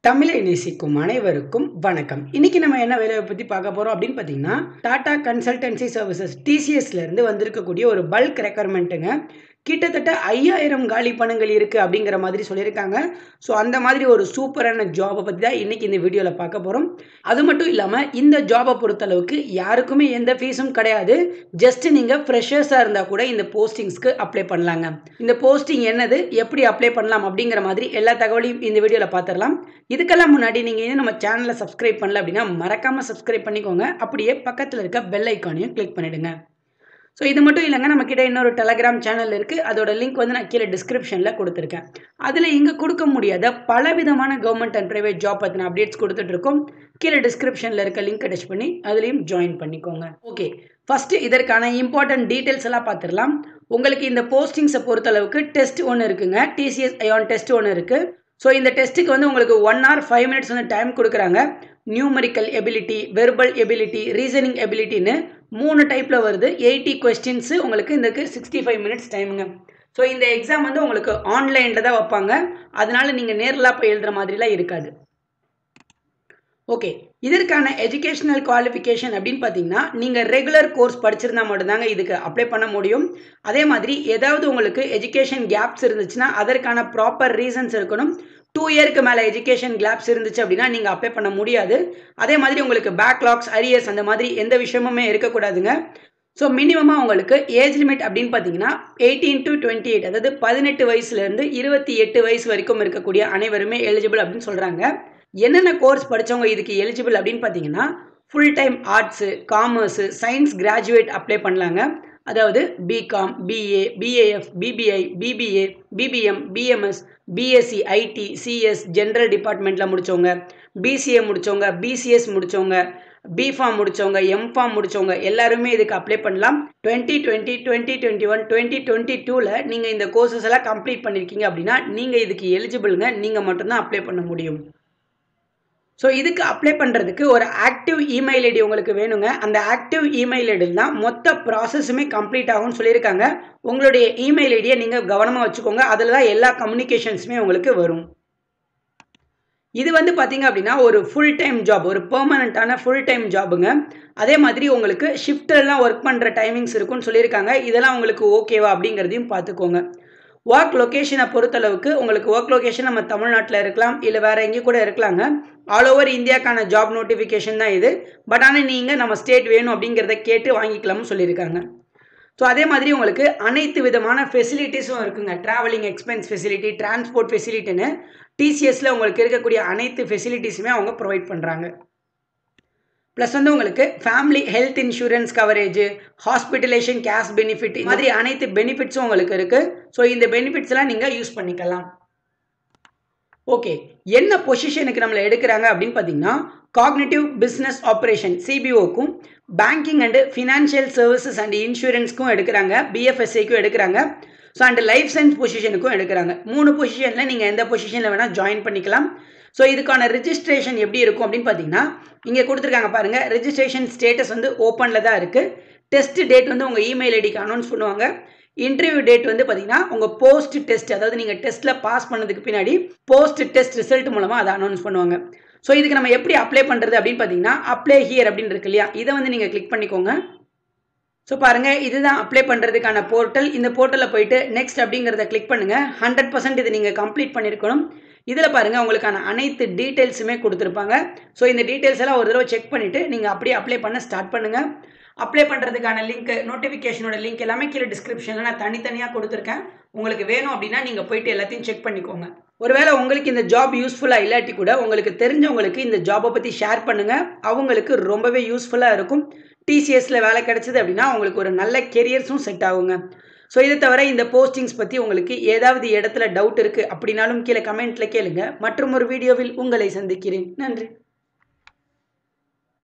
தமிழை நேசிக்கும் அனைவருக்கும் வணக்கம் இன்னைக்கு நம்ம என்ன வேலையை பற்றி பார்க்க போகிறோம் அப்படின்னு பார்த்தீங்கன்னா டாடா கன்சல்டன்சி சர்வீசஸ் டிசிஎஸ்ல இருந்து வந்திருக்கக்கூடிய ஒரு பல்க் ரெக்குவயர்மெண்ட்டுங்க கிட்டத்தட்ட ஐயாயிரம் காலி பணங்கள் இருக்குது அப்படிங்கிற மாதிரி சொல்லியிருக்காங்க ஸோ அந்த மாதிரி ஒரு சூப்பரான ஜாபை பற்றி தான் இன்றைக்கி இந்த வீடியோவில் பார்க்க போகிறோம் அது மட்டும் இல்லாமல் இந்த ஜாபை பொறுத்தளவுக்கு யாருக்குமே எந்த ஃபீஸும் கிடையாது ஜஸ்ட் நீங்கள் ஃப்ரெஷர்ஸாக இருந்தால் கூட இந்த போஸ்டிங்ஸ்க்கு அப்ளை பண்ணலாங்க இந்த போஸ்டிங் என்னது எப்படி அப்ளை பண்ணலாம் அப்படிங்கிற மாதிரி எல்லா தகவலையும் இந்த வீடியோவில் பார்த்துடலாம் இதுக்கெல்லாம் முன்னாடி நீங்கள் இன்னும் நம்ம சேனலை சப்ஸ்கிரைப் பண்ணல அப்படின்னா மறக்காமல் சப்ஸ்கிரைப் பண்ணிக்கோங்க அப்படியே பக்கத்தில் இருக்க பெல் ஐக்கானையும் கிளிக் பண்ணிவிடுங்க ஸோ இது மட்டும் இல்லைங்க நம்மக்கிட்ட இன்னொரு டெலகிராம் சேனல் இருக்குது அதோட லிங்க் வந்து நான் கீழே டிஸ்கிரிப்ஷனில் கொடுத்துருக்கேன் அதில் இங்கே கொடுக்க முடியாத பல விதமான கவர்மெண்ட் அண்ட் ப்ரைவேட் ஜாப் பற்றின அப்டேட்ஸ் கொடுத்துட்ருக்கோம் கீழே டிஸ்கிரிப்ஷனில் இருக்க லிங்க் டச் பண்ணி அதுலேயும் ஜாயின் பண்ணிக்கோங்க ஓகே ஃபஸ்ட்டு இதற்கான இம்பார்ட்டன்ட் டீட்டெயில்ஸ் எல்லாம் பார்த்துடலாம் உங்களுக்கு இந்த போஸ்டிங்ஸை பொறுத்தளவுக்கு டெஸ்ட் ஒன்று இருக்குங்க டிசிஎஸ் ஐஆன் டெஸ்ட் ஒன்று இருக்குது ஸோ இந்த டெஸ்ட்டுக்கு வந்து உங்களுக்கு ஒன் ஹவர் ஃபைவ் மினிட்ஸ் வந்து டைம் கொடுக்குறாங்க numerical ability verbal ability reasoning எபிலிட்டின்னு மூணு டைப்பில் வருது எயிட்டி கொஸ்டின்ஸு உங்களுக்கு இதுக்கு சிக்ஸ்டி ஃபைவ் மினிட்ஸ் டைமுங்க ஸோ இந்த எக்ஸாம் வந்து உங்களுக்கு ஆன்லைனில் தான் வைப்பாங்க அதனால நீங்கள் நேரில் போய் எழுதுகிற மாதிரிலாம் இருக்காது ஓகே இதற்கான எஜுகேஷனல் குவாலிஃபிகேஷன் அப்படின்னு பார்த்தீங்கன்னா நீங்கள் ரெகுலர் கோர்ஸ் படிச்சிருந்தா மட்டும்தாங்க இதுக்கு அப்ளை பண்ண முடியும் அதே மாதிரி ஏதாவது உங்களுக்கு எஜுகேஷன் கேப்ஸ் இருந்துச்சுன்னா அதற்கான ப்ராப்பர் ரீசன்ஸ் இருக்கணும் டூ இயருக்கு மேலே எஜுகேஷன் கிளாப்ஸ் இருந்துச்சு அப்படின்னா நீங்கள் அப்ளை பண்ண முடியாது அதே மாதிரி உங்களுக்கு பேக்லாக்ஸ் அரியர்ஸ் அந்த மாதிரி எந்த விஷயமுமே இருக்கக்கூடாதுங்க ஸோ மினிமமாக உங்களுக்கு ஏஜ் லிமிட் அப்படின்னு பார்த்தீங்கன்னா எயிட்டீன் டு டுவெண்ட்டி எயிட் அதாவது பதினெட்டு வயசுலேருந்து இருபத்தி எட்டு வயசு வரைக்கும் இருக்கக்கூடிய அனைவருமே எலிஜிபிள் அப்படின்னு சொல்கிறாங்க என்னென்ன கோர்ஸ் படித்தவங்க இதுக்கு எலிஜிபிள் அப்படின்னு பார்த்தீங்கன்னா full time arts commerce science graduate apply பண்ணலாங்க அதாவது BCom BA BAF BBI BBA BBM BMS BSc IT CS general டிபார்ட்மெண்ட்டில் முடித்தவங்க பிசிஏ முடித்தவங்க பிசிஎஸ் முடித்தவங்க பிஃபார்ம் முடித்தவங்க எம்ஃபார்ம் முடித்தவங்க எல்லாருமே இதுக்கு அப்ளை பண்ணலாம் twenty twenty twenty twenty one twenty twenty டூவில் நீங்கள் இந்த கோர்சஸ் எல்லாம் கம்ப்ளீட் பண்ணியிருக்கீங்க அப்படின்னா நீங்கள் இதுக்கு எலிஜிபிளுங்க நீங்கள் மட்டும்தான் அப்ளை பண்ண முடியும் ஸோ இதுக்கு அப்ளை பண்ணுறதுக்கு ஒரு ஆக்டிவ் இமெயில் ஐடி உங்களுக்கு வேணுங்க அந்த ஆக்டிவ் இமெயில் ஐடியில் தான் மொத்த ப்ராசஸுமே கம்ப்ளீட் ஆகும்னு சொல்லியிருக்காங்க உங்களுடைய இமெயில் ஐடியை நீங்கள் கவனமாக வச்சுக்கோங்க அதில் தான் எல்லா கம்யூனிகேஷன்ஸுமே உங்களுக்கு வரும் இது வந்து பார்த்தீங்க அப்படின்னா ஒரு ஃபுல் டைம் ஜாப் ஒரு பெர்மனண்ட்டான ஃபுல் டைம் ஜாபுங்க அதே மாதிரி உங்களுக்கு ஷிஃப்டெல்லாம் ஒர்க் பண்ணுற டைமிங்ஸ் இருக்குன்னு சொல்லியிருக்காங்க இதெல்லாம் உங்களுக்கு ஓகேவா அப்படிங்கிறதையும் பார்த்துக்கோங்க ஒர்க் லொக்கேஷனை பொறுத்தளவுக்கு உங்களுக்கு ஒர்க் லொக்கேஷன் நம்ம தமிழ்நாட்டில் இருக்கலாம் இல்லை வேறு எங்கேயும் கூட இருக்கலாங்க ஆல் ஓவர் இந்தியாக்கான ஜாப் நோட்டிஃபிகேஷன் தான் இது பட் ஆனால் நீங்கள் நம்ம ஸ்டேட் வேணும் அப்படிங்கிறத கேட்டு வாங்கிக்கலாம்னு சொல்லியிருக்காங்க ஸோ அதே மாதிரி உங்களுக்கு அனைத்து விதமான ஃபெசிலிட்டிஸும் இருக்குங்க ட்ராவலிங் எக்ஸ்பென்ஸ் ஃபெசிலிட்டி டிரான்ஸ்போர்ட் ஃபெசிலிட்டின்னு டிசிஎஸில் உங்களுக்கு இருக்கக்கூடிய அனைத்து ஃபெசிலிட்டிஸுமே அவங்க ப்ரொவைட் பண்ணுறாங்க ப்ளஸ் வந்து உங்களுக்கு family health insurance coverage hospitalisation cash benefit மாதிரி அனைத்து பெனிஃபிட்ஸும் உங்களுக்கு இருக்குது ஸோ இந்த பெனிஃபிட்ஸ்லாம் நீங்கள் யூஸ் பண்ணிக்கலாம் ஓகே என்ன பொசிஷனுக்கு நம்மளை எடுக்கிறாங்க அப்படின்னு பார்த்தீங்கன்னா காக்னேட்டிவ் பிஸ்னஸ் ஆப்ரேஷன் சிபிஓக்கும் banking and financial services and இன்சூரன்ஸ்க்கும் எடுக்கிறாங்க பிஎஃப்எஸ்ஐக்கும் எடுக்கிறாங்க ஸோ அண்ட் லைஃப் சயின்ஸ் பொசிஷனுக்கும் எடுக்கிறாங்க மூணு பொசிஷனில் நீங்கள் எந்த பொசிஷனில் வேணால் ஜாயின் பண்ணிக்கலாம் ஸோ இதுக்கான ரிஜிஸ்ட்ரேஷன் எப்படி இருக்கும் அப்படின்னு பார்த்தீங்கன்னா இங்கே கொடுத்துருக்காங்க பாருங்கள் ரிஜிஸ்ட்ரேஷன் ஸ்டேட்டஸ் வந்து ஓப்பனில் தான் இருக்குது டெஸ்ட் டேட் வந்து உங்கள் இமெயில் ஐடிக்கு அனௌன்ஸ் பண்ணுவாங்க இன்டர்வியூ டேட் வந்து பார்த்தீங்கன்னா உங்கள் போஸ்ட் டெஸ்ட் அதாவது நீங்கள் டெஸ்ட்டில் பாஸ் பண்ணதுக்கு பின்னாடி போஸ்ட் டெஸ்ட் ரிசல்ட் மூலமாக அதை அனௌன்ஸ் பண்ணுவாங்க ஸோ இதுக்கு நம்ம எப்படி அப்ளை பண்ணுறது அப்படின்னு பார்த்தீங்கன்னா அப்ளை ஹியர் அப்படின்னு இருக்கு இல்லையா இதை வந்து நீங்கள் கிளிக் பண்ணிக்கோங்க ஸோ பாருங்கள் இதுதான் அப்ளை பண்ணுறதுக்கான போர்ட்டல் இந்த போர்ட்டலில் போயிட்டு நெக்ஸ்ட் அப்படிங்கிறத கிளிக் பண்ணுங்கள் ஹண்ட்ரட் பர்சன்ட் இதை நீங்கள் கம்ப்ளீட் பண்ணியிருக்கணும் இதில் பாருங்கள் உங்களுக்கான அனைத்து டீட்டெயில்ஸுமே கொடுத்துருப்பாங்க ஸோ இந்த டீட்டெயில்ஸ் எல்லாம் ஒரு தடவை செக் பண்ணிவிட்டு நீங்கள் அப்படியே அப்ளை பண்ண ஸ்டார்ட் பண்ணுங்கள் அப்ளை பண்ணுறதுக்கான லிங்க் நோட்டிஃபிகேஷனோட லிங்க் எல்லாமே கீழே டிஸ்கிரிப்ஷனில் நான் தனித்தனியாக கொடுத்துருக்கேன் உங்களுக்கு வேணும் அப்படின்னா நீங்கள் போயிட்டு எல்லாத்தையும் செக் பண்ணிக்கோங்க ஒருவேளை உங்களுக்கு இந்த ஜாப் யூஸ்ஃபுல்லாக இல்லாட்டி கூட உங்களுக்கு தெரிஞ்சவங்களுக்கு இந்த ஜாபை பற்றி ஷேர் பண்ணுங்கள் அவங்களுக்கு ரொம்பவே யூஸ்ஃபுல்லாக இருக்கும் டிசிஎஸில் வேலை கிடச்சிது அப்படின்னா உங்களுக்கு ஒரு நல்ல கெரியர்ஸும் செட் ஆகுங்க ஸோ இதை தவிர இந்த போஸ்டிங்ஸ் பற்றி உங்களுக்கு ஏதாவது இடத்துல டவுட் இருக்குது அப்படின்னாலும் கீழே கமெண்ட்டில் கேளுங்க மற்றும் ஒரு வீடியோவில் உங்களை சந்திக்கிறேன் நன்றி